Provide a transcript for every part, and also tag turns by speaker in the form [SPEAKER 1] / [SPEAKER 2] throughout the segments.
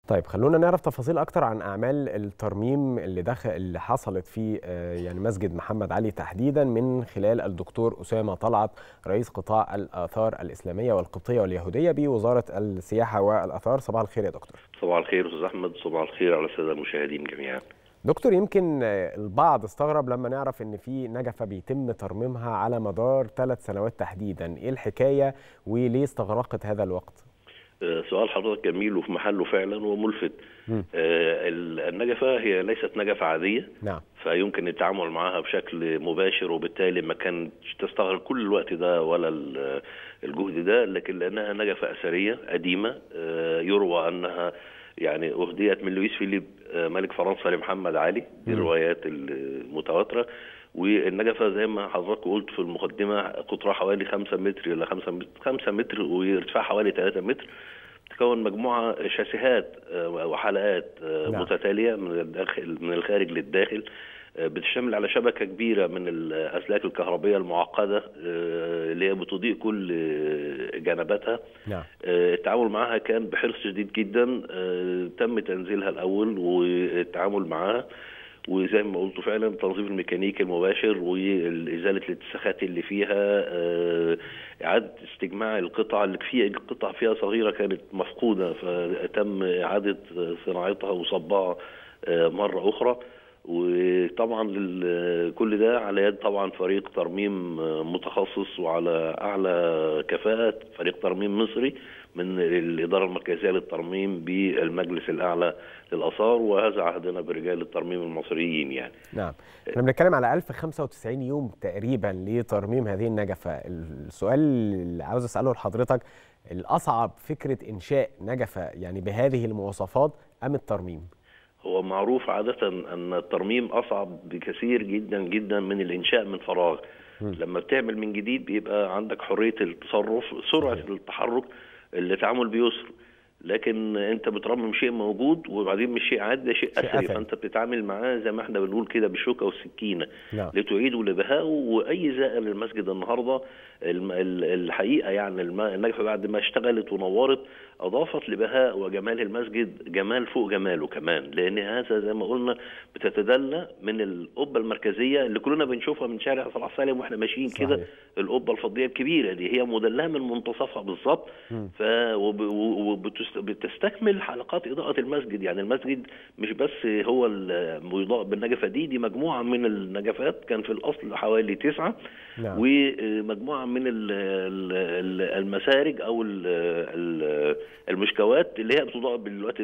[SPEAKER 1] طيب خلونا نعرف تفاصيل اكتر عن اعمال الترميم اللي دخل اللي حصلت في يعني مسجد محمد علي تحديدا من خلال الدكتور اسامه طلعت رئيس قطاع الاثار الاسلاميه والقبطيه واليهوديه بوزاره السياحه والاثار صباح الخير يا دكتور
[SPEAKER 2] صباح الخير استاذ احمد صباح الخير على الساده المشاهدين جميعا
[SPEAKER 1] دكتور يمكن البعض استغرب لما نعرف ان في نجفه بيتم ترميمها على مدار ثلاث سنوات تحديدا ايه الحكايه وليه استغرقت هذا الوقت
[SPEAKER 2] سؤال حضرتك جميل وفي محله فعلا وملفت آه النجفه هي ليست نجفه عاديه
[SPEAKER 1] نعم
[SPEAKER 2] فيمكن التعامل معها بشكل مباشر وبالتالي ما كانتش تستغرق كل الوقت ده ولا الجهد ده لكن لانها نجفه اثريه قديمه آه يروى انها يعني اهديت من لويس فيليب آه ملك فرنسا لمحمد علي دي الروايات المتواتره والنجفه زي ما حضرتك قلت في المقدمه قطرها حوالي 5 متر الى 5 متر 5 متر وارتفاعها حوالي 3 متر تكون مجموعه شاسيهات وحلقات نعم. متتاليه من الداخل من الخارج للداخل بتشتمل على شبكه كبيره من الاسلاك الكهربيه المعقده اللي هي بتضيء كل جنباتها
[SPEAKER 1] نعم.
[SPEAKER 2] التعامل معها كان بحرص شديد جدا تم تنزيلها الاول والتعامل معها وزي ما قلت فعلا التنظيف الميكانيكي المباشر وازاله الاتساخات اللي فيها اعاده استجماع القطع اللي فيها قطع فيها صغيره كانت مفقوده فتم اعاده صناعتها وصبها مره اخرى وطبعا كل ده على يد طبعا فريق ترميم متخصص وعلى اعلى كفاءه فريق ترميم مصري من الاداره المركزيه للترميم بالمجلس الاعلى للاثار وهذا عهدنا برجال الترميم المصريين يعني.
[SPEAKER 1] نعم. احنا بنتكلم على 1095 يوم تقريبا لترميم هذه النجفه، السؤال اللي عاوز اساله لحضرتك الاصعب فكره انشاء نجفه يعني بهذه المواصفات ام الترميم؟
[SPEAKER 2] هو معروف عادة أن الترميم أصعب بكثير جدا جدا من الإنشاء من فراغ م. لما بتعمل من جديد بيبقى عندك حرية التصرف سرعة صحيح. التحرك اللي تعامل بيسر لكن انت بترمم شيء موجود وبعدين مش شيء عادي ده شيء اثري فانت بتتعامل معاه زي ما احنا بنقول كده بالشوكه والسكينه
[SPEAKER 1] نعم.
[SPEAKER 2] لتعيده لبهائه واي زائر للمسجد النهارده الحقيقه يعني النجفه بعد ما اشتغلت ونورت اضافت لبهاء وجمال المسجد جمال فوق جماله كمان لان هذا زي ما قلنا بتتدلى من القبه المركزيه اللي كلنا بنشوفها من شارع صلاح سالم واحنا ماشيين كده القبه الفضيه الكبيره دي هي مدلاه من منتصفها بالظبط ف وبتستكمل حلقات اضاءه المسجد يعني المسجد مش بس هو المضاء بالنجفه دي دي مجموعه من النجفات كان في الاصل حوالي تسعه
[SPEAKER 1] نعم.
[SPEAKER 2] ومجموعه من المسارج او المشكوات اللي هي بتضاء دلوقتي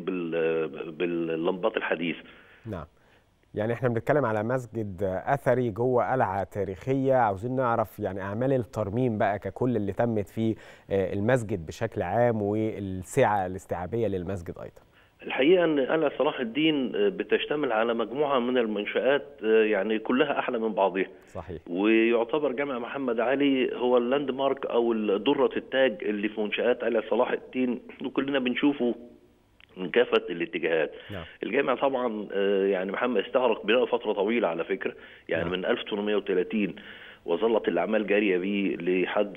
[SPEAKER 2] باللمبات الحديثه
[SPEAKER 1] نعم يعني احنا بنتكلم على مسجد اثري جوه قلعه تاريخيه عاوزين نعرف يعني اعمال الترميم بقى ككل اللي تمت في المسجد بشكل عام والسعه الاستيعابيه للمسجد ايضا
[SPEAKER 2] الحقيقه ان قلعه صلاح الدين بتشتمل على مجموعه من المنشات يعني كلها احلى من بعضها
[SPEAKER 1] صحيح
[SPEAKER 2] ويعتبر جامع محمد علي هو اللاند مارك او ذره التاج اللي في منشات قلعه صلاح الدين وكلنا بنشوفه من كافه الاتجاهات
[SPEAKER 1] نعم.
[SPEAKER 2] الجامع طبعا يعني محمد استغرق بناء فتره طويله على فكره يعني
[SPEAKER 1] نعم.
[SPEAKER 2] من 1830 وظلت الاعمال جاريه به لحد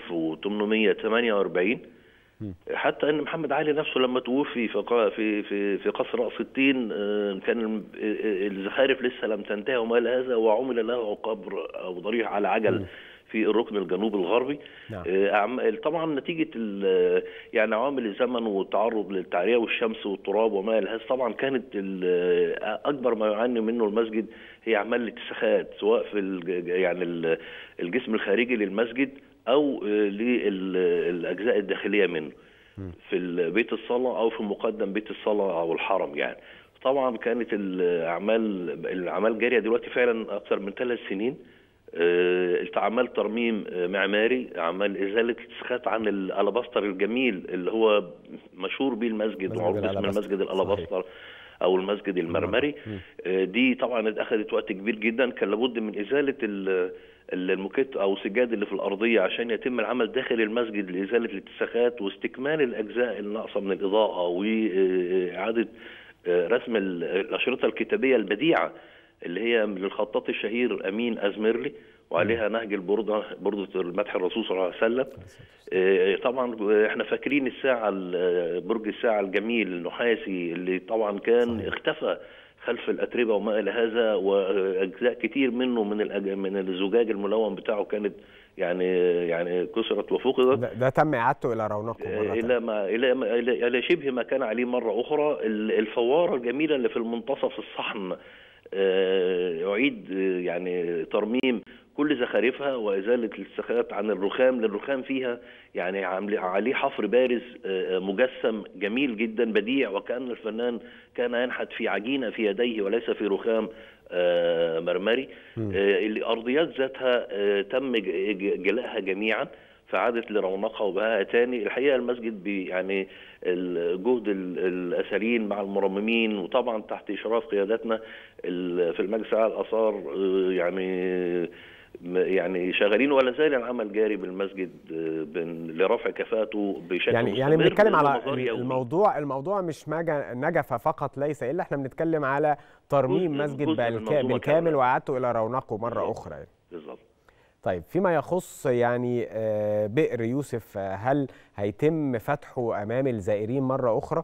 [SPEAKER 2] 1848 حتى ان محمد علي نفسه لما توفي في في في, في قصر راس التين كان الزخارف لسه لم تنتهي وما الى هذا وعمل له قبر او ضريح على عجل م. في الركن الجنوبي الغربي
[SPEAKER 1] نعم.
[SPEAKER 2] طبعا نتيجه يعني عوامل الزمن والتعرض للتعريه والشمس والتراب وما الى هذا طبعا كانت اكبر ما يعاني منه المسجد هي اعمال الاتساخات سواء في يعني الجسم الخارجي للمسجد او للاجزاء الداخليه منه في بيت الصلاه او في مقدم بيت الصلاه او الحرم يعني طبعا كانت الاعمال الاعمال جاريه دلوقتي فعلا اكثر من ثلاث سنين اعمال ترميم معماري اعمال ازاله الاتساخات عن الالاباستر الجميل اللي هو مشهور بيه المسجد ومعروف باسم المسجد الالاباستر او المسجد المرمري دي طبعا اخذت وقت كبير جدا كان لابد من ازاله الموكيت او السجاد اللي في الارضيه عشان يتم العمل داخل المسجد لازاله الاتساخات واستكمال الاجزاء الناقصه من الاضاءه واعاده رسم الاشرطه الكتابيه البديعه اللي هي من الخطاط الشهير امين ازمرلي وعليها نهج البرده برده المدح الرسول صلى الله عليه وسلم آه، طبعا احنا فاكرين الساعه ال- برج الساعه الجميل النحاسي اللي طبعا كان
[SPEAKER 1] صحيح.
[SPEAKER 2] اختفى خلف الاتربه وما الى هذا واجزاء كتير منه من الأج... من الزجاج الملون بتاعه كانت يعني يعني كسرت وفقدت
[SPEAKER 1] ده, ده تم اعادته الى رونقه مره
[SPEAKER 2] الى
[SPEAKER 1] تانية.
[SPEAKER 2] ما الى ما الى إلى شبه ما كان عليه مره اخرى ال- الفواره الجميله اللي في المنتصف الصحن آه، يعيد آه، يعني ترميم كل زخارفها وازاله السخات عن الرخام لان الرخام فيها يعني عامل- عليه حفر بارز آه، مجسم جميل جدا بديع وكان الفنان كان ينحت في عجينه في يديه وليس في رخام آه، مرمري آه، الارضيات ذاتها آه، تم ج- ج- جلائها جميعا فعادت لرونقها وبهاء تاني الحقيقه المسجد بي يعني الجهد ال- الاثريين مع المرممين وطبعا تحت اشراف قياداتنا ال- في المجلس الاعلى للاثار آه، يعني م- يعني شغالين ولا زال العمل جاري بالمسجد آه، بن- لرفع كفاءته بشكل
[SPEAKER 1] يعني يعني
[SPEAKER 2] مستمر
[SPEAKER 1] بنتكلم على
[SPEAKER 2] لمظهر يومي.
[SPEAKER 1] الموضوع الموضوع مش مج- نجف فقط ليس الا احنا بنتكلم على ترميم
[SPEAKER 2] جزء-
[SPEAKER 1] مسجد
[SPEAKER 2] جزء من
[SPEAKER 1] بالك-
[SPEAKER 2] المنظومة
[SPEAKER 1] بالكامل
[SPEAKER 2] كاملة.
[SPEAKER 1] واعادته الى رونقه مره
[SPEAKER 2] بالظبط.
[SPEAKER 1] اخرى يعني.
[SPEAKER 2] بالظبط
[SPEAKER 1] طيب فيما يخص يعني آه، بئر يوسف آه، هل هيتم فتحه امام الزائرين مره اخرى؟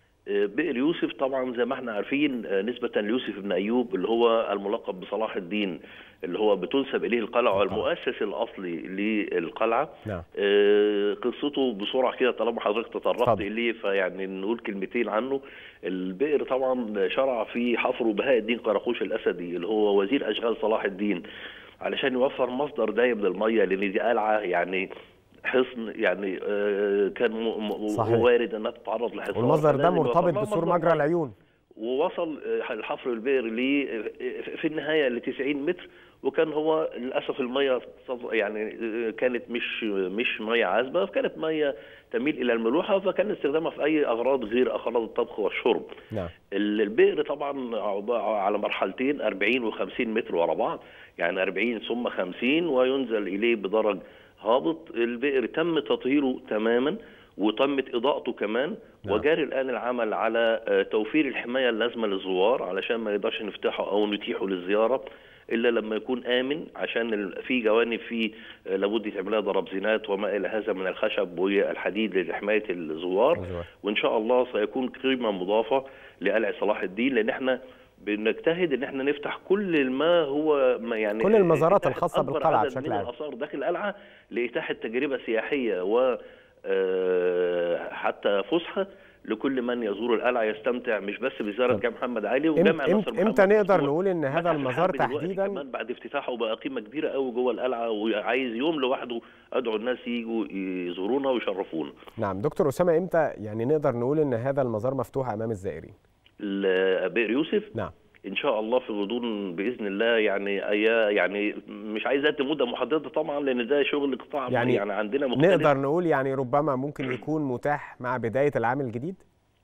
[SPEAKER 2] بئر يوسف طبعا زي ما احنا عارفين آه، نسبة ليوسف بن أيوب اللي هو الملقب بصلاح الدين اللي هو بتنسب إليه القلعة والمؤسس الأصلي للقلعة
[SPEAKER 1] نعم
[SPEAKER 2] آه، قصته بسرعة كده طالما حضرتك تطرقت
[SPEAKER 1] اتفضل.
[SPEAKER 2] إليه فيعني نقول كلمتين عنه البئر طبعا شرع في حفره بهاء الدين قراقوش الأسدي اللي هو وزير أشغال صلاح الدين علشان يوفر مصدر دايم للمية لأن دي قلعة يعني حصن يعني آه، كان م- م-
[SPEAKER 1] صحيح.
[SPEAKER 2] وارد انها تتعرض لحصار
[SPEAKER 1] والمصدر ده
[SPEAKER 2] فلازم يوفر
[SPEAKER 1] مرتبط
[SPEAKER 2] لها
[SPEAKER 1] بسور
[SPEAKER 2] مصدر
[SPEAKER 1] مجرى
[SPEAKER 2] مية.
[SPEAKER 1] العيون
[SPEAKER 2] ووصل آه، الحفر البئر ل في النهايه ل 90 متر وكان هو للاسف الميه صف- يعني آه، كانت مش مش ميه عذبه كانت ميه تميل الى الملوحه فكان استخدامها في اي اغراض غير اغراض الطبخ والشرب.
[SPEAKER 1] نعم
[SPEAKER 2] ال- البئر طبعا عبارة على مرحلتين 40 و50 متر ورا بعض يعني 40 ثم 50 وينزل اليه بدرج هابط البئر تم تطهيره تماما وتمت اضاءته كمان
[SPEAKER 1] نعم.
[SPEAKER 2] وجاري الان العمل على آه، توفير الحمايه اللازمه للزوار علشان ما نقدرش نفتحه او نتيحه للزياره الا لما يكون امن عشان ال- في جوانب فيه آه، لابد يتعمل لها ضرب زينات وما الى هذا من الخشب والحديد لحمايه الزوار
[SPEAKER 1] الزوار.
[SPEAKER 2] وان شاء الله سيكون قيمه مضافه لقلعه صلاح الدين لان احنا بنجتهد ان احنا نفتح كل ما هو ما يعني
[SPEAKER 1] كل المزارات
[SPEAKER 2] إتاحة
[SPEAKER 1] الخاصة
[SPEAKER 2] أكبر
[SPEAKER 1] بالقلعة
[SPEAKER 2] عدد
[SPEAKER 1] بشكل
[SPEAKER 2] من
[SPEAKER 1] عام.
[SPEAKER 2] الاثار داخل القلعه لاتاحه تجربه سياحيه و آه، حتى فسحه لكل من يزور القلعه يستمتع مش بس بزياره
[SPEAKER 1] طب
[SPEAKER 2] جامع محمد علي
[SPEAKER 1] إمت-
[SPEAKER 2] وجامع
[SPEAKER 1] إمت-
[SPEAKER 2] ناصر محمد
[SPEAKER 1] امتى نقدر
[SPEAKER 2] مفتوح.
[SPEAKER 1] نقول ان هذا
[SPEAKER 2] متحف
[SPEAKER 1] المزار
[SPEAKER 2] الحرب دلوقتي
[SPEAKER 1] تحديدا
[SPEAKER 2] كمان بعد افتتاحه بقى قيمه كبيره قوي جوه القلعه وعايز يوم لوحده ادعو الناس يجوا يزورونا ويشرفونا
[SPEAKER 1] نعم دكتور اسامه امتى يعني نقدر نقول ان هذا المزار مفتوح امام الزائرين؟
[SPEAKER 2] ال- بئر يوسف
[SPEAKER 1] نعم
[SPEAKER 2] ان شاء الله في غضون باذن الله يعني أيا يعني مش عايز ادي مده محدده طبعا لان ده شغل قطاع
[SPEAKER 1] يعني
[SPEAKER 2] يعني, يعني عندنا مختلف
[SPEAKER 1] نقدر نقول يعني ربما ممكن يكون متاح مع بدايه العام الجديد؟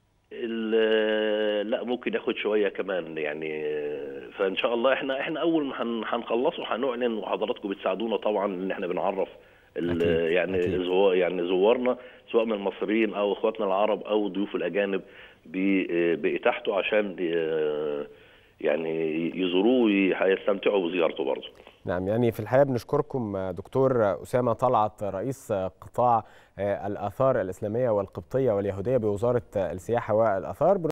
[SPEAKER 2] ال- لا ممكن ياخد شويه كمان يعني فان شاء الله احنا احنا اول ما هن- هنخلصه هنعلن وحضراتكم بتساعدونا طبعا ان احنا بنعرف ال-
[SPEAKER 1] أكيد،
[SPEAKER 2] يعني
[SPEAKER 1] أكيد.
[SPEAKER 2] زو يعني زوارنا سواء من المصريين او اخواتنا العرب او الضيوف الاجانب ب- باتاحته عشان ي- يعني يزوروه وهيستمتعوا بزيارته برضه
[SPEAKER 1] نعم يعني في الحقيقه بنشكركم آه، دكتور اسامه طلعت رئيس آه، قطاع آه، الاثار الاسلاميه والقبطيه واليهوديه بوزاره آه، السياحه والاثار